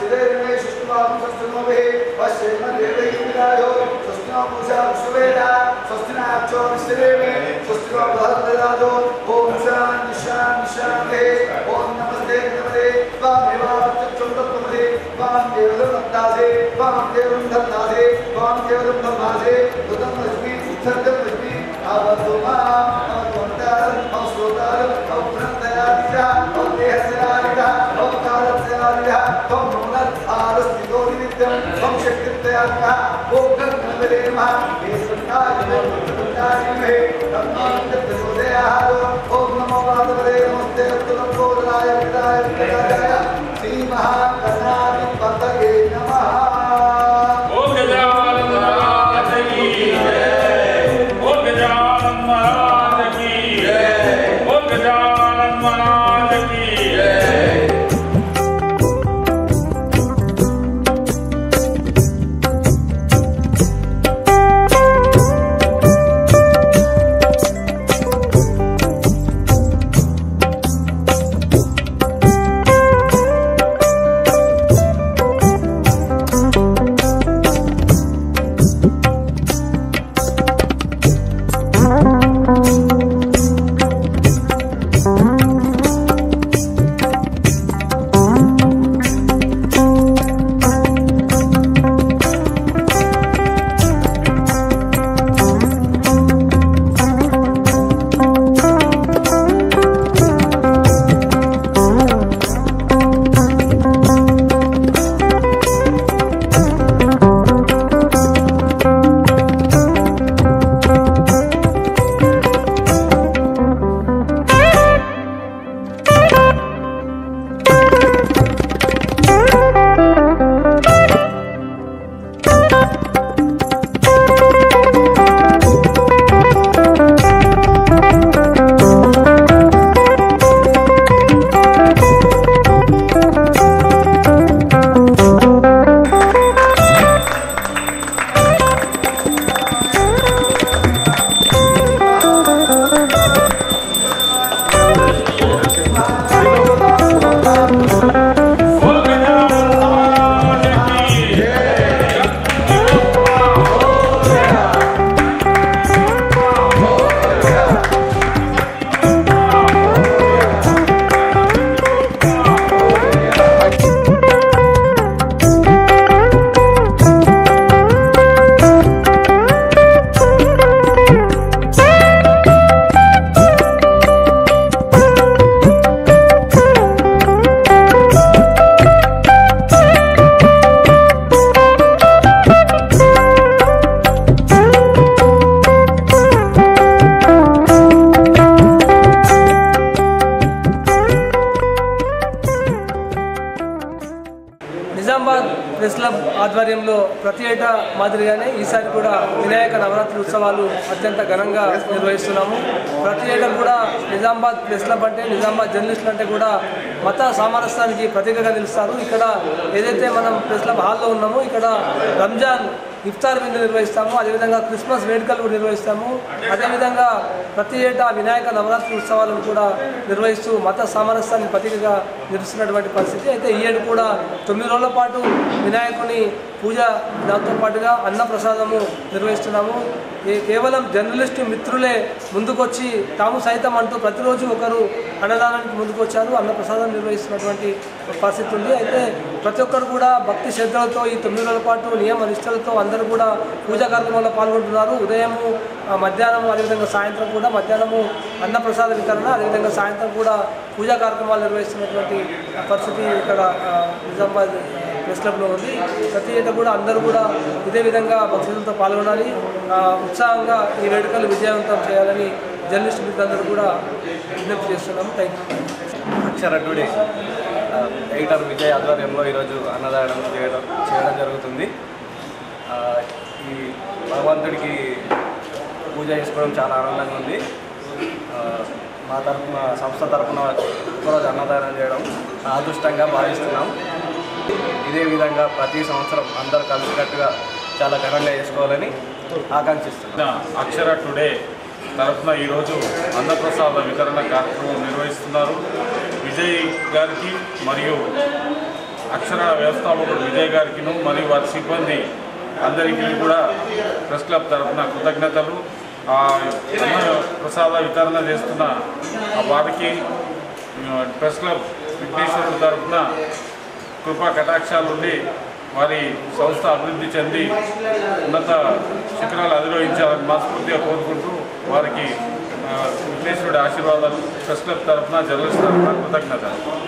శ్రీదేవి సుష్మాం స్వస్తినోభే పశ్చేమ దేవైరాయో స్వస్తినో పూజా విశ్వవేద స్వస్తినాక్షో నిశ్చరేమే స్వస్తినో భారతరాజో ఓం శాంతి శాంతి శాంతి ఓం నమస్తే నమస్తే స్వామివాచక్షుండత్వమదే స్వాం దేవదం దత్తాదే స్వాం దేవం దత్తాదే స్వాం దేవదం దత్తాదే ఉదం లక్ష్మీ ఉత్సర్గం లక్ష్మీ అవతు మాం అవత్వంతారం అవశ్రోతారం అవభ్రంతయాదిజ అవదేహసరాదిజ అవతారస్యాదిజ త్వం నూనత్ ఆరస్తితో నిత్యం త్వం శక్తిత్యాదిజ ఓం గంగనవరే నమః హే సంతాయ మే సంతాయ మే తన్మాంత ప్రచోదయాదో ఓం నమో మాధవరే నమస్తే అత్తులంబోధనాయ విదాయ విదాయ శ్రీ మహాగణాధిపతయే నమః ఓం గజానన మహారాజ కీ జై ఓం గజానన మహారాజ కీ జై ఓం గజానన మహారాజ కీ జై ఓం గజానన మహారాజ కీ జై నిజామాబాద్ ప్రెస్ క్లబ్ ఆధ్వర్యంలో ప్రతి ఏటా మాదిరిగానే ఈసారి కూడా వినాయక నవరాత్రి ఉత్సవాలు అత్యంత ఘనంగా నిర్వహిస్తున్నాము ప్రతి ఏటా కూడా నిజామాబాద్ ప్రెస్ క్లబ్ అంటే నిజామాబాద్ జర్నలిస్టులు అంటే కూడా మత సామరస్యానికి ప్రతీకగా నిలుస్తారు ఇక్కడ ఏదైతే మనం ప్రెస్ క్లబ్ హాల్లో ఉన్నామో ఇక్కడ రంజాన్ ఇఫ్తార్ విందు నిర్వహిస్తాము అదేవిధంగా క్రిస్మస్ వేడుకలు కూడా నిర్వహిస్తాము అదేవిధంగా ప్రతి ఏటా వినాయక నవరాత్రి ఉత్సవాలను కూడా నిర్వహిస్తూ మత సామరస్యాన్ని ప్రతీకగా నిలుస్తున్నటువంటి పరిస్థితి అయితే ఈ ఏడు కూడా తొమ్మిది రోజుల పాటు వినాయకుని పూజ దాంతో పాటుగా అన్న ప్రసాదము నిర్వహిస్తున్నాము ఈ కేవలం జర్నలిస్టు మిత్రులే ముందుకొచ్చి తాము సైతం అంటూ ప్రతిరోజు ఒకరు అన్నదానానికి ముందుకొచ్చారు అన్న ప్రసాదం నిర్వహిస్తున్నటువంటి పరిస్థితి ఉంది అయితే ప్రతి ఒక్కరు కూడా భక్తి శ్రద్ధలతో ఈ తొమ్మిది రోజుల పాటు నియమ నిష్టలతో అందరూ కూడా పూజా కార్యక్రమంలో పాల్గొంటున్నారు ఉదయము ఆ, మధ్యాహ్నం అదేవిధంగా సాయంత్రం కూడా మధ్యాహ్నము అన్న ప్రసాద వితరణ అదేవిధంగా సాయంత్రం కూడా పూజా కార్యక్రమాలు నిర్వహిస్తున్నటువంటి పరిస్థితి ఇక్కడ ఆ, నిజామాబాద్ ప్రెస్ క్లబ్లో ఉంది ప్రతి ఏటా కూడా అందరూ కూడా ఇదే విధంగా భక్తులతో పాల్గొనాలి ఆ, ఉత్సాహంగా ఈ వేడుకలు విజయవంతం చేయాలని జర్నలిస్ట్ మిత్రులందరూ కూడా విజ్ఞప్తి చేస్తున్నాము థ్యాంక్ యూ అక్షర టుడే ఆ, ఎడిటర్ విజయ్ ఆధ్వర్యంలో ఈరోజు అన్నదానం చేయడం చేయడం జరుగుతుంది ఆ, ఈ భగవంతుడికి పూజ చేసుకోవడం చాలా ఆనందంగా ఉంది ఆ, మా తరఫున సంస్థ తరఫున ఒకరోజు అన్నదానం చేయడం నా అదృష్టంగా భావిస్తున్నాం ఇదే విధంగా ప్రతి సంవత్సరం అందరు కలిసికట్టుగా చాలా ఘనంగా చేసుకోవాలని ఆకాంక్షిస్తున్నాం అక్షర టుడే తరఫున ఈరోజు అన్నప్రసాద వితరణ కార్యక్రమం నిర్వహిస్తున్నారు విజయ్ గారికి మరియు అక్షర వ్యవస్థాపకుడు విజయ్ గారికి మరియు వారి సిబ్బంది అందరికీ కూడా ప్రెస్ క్లబ్ తరఫున కృతజ్ఞతలు ఆ అన్న ప్రసాద వితరణ చేస్తున్న ఆ వారికి ఆ, ప్రెస్ క్లబ్ విఘ్నేశ్వరుడు తరఫున కృపా కటాక్షాలు ఉండి వారి సంస్థ అభివృద్ధి చెంది ఉన్నత శిఖరాలు అధిరోహించాలని మనస్ఫూర్తిగా కోరుకుంటూ వారికి ఆ, విఘ్నేశ్వరుడి ఆశీర్వాదాలు ప్రెస్ క్లబ్ తరఫున జర్నలిస్ట్ తరఫున కృతజ్ఞతలు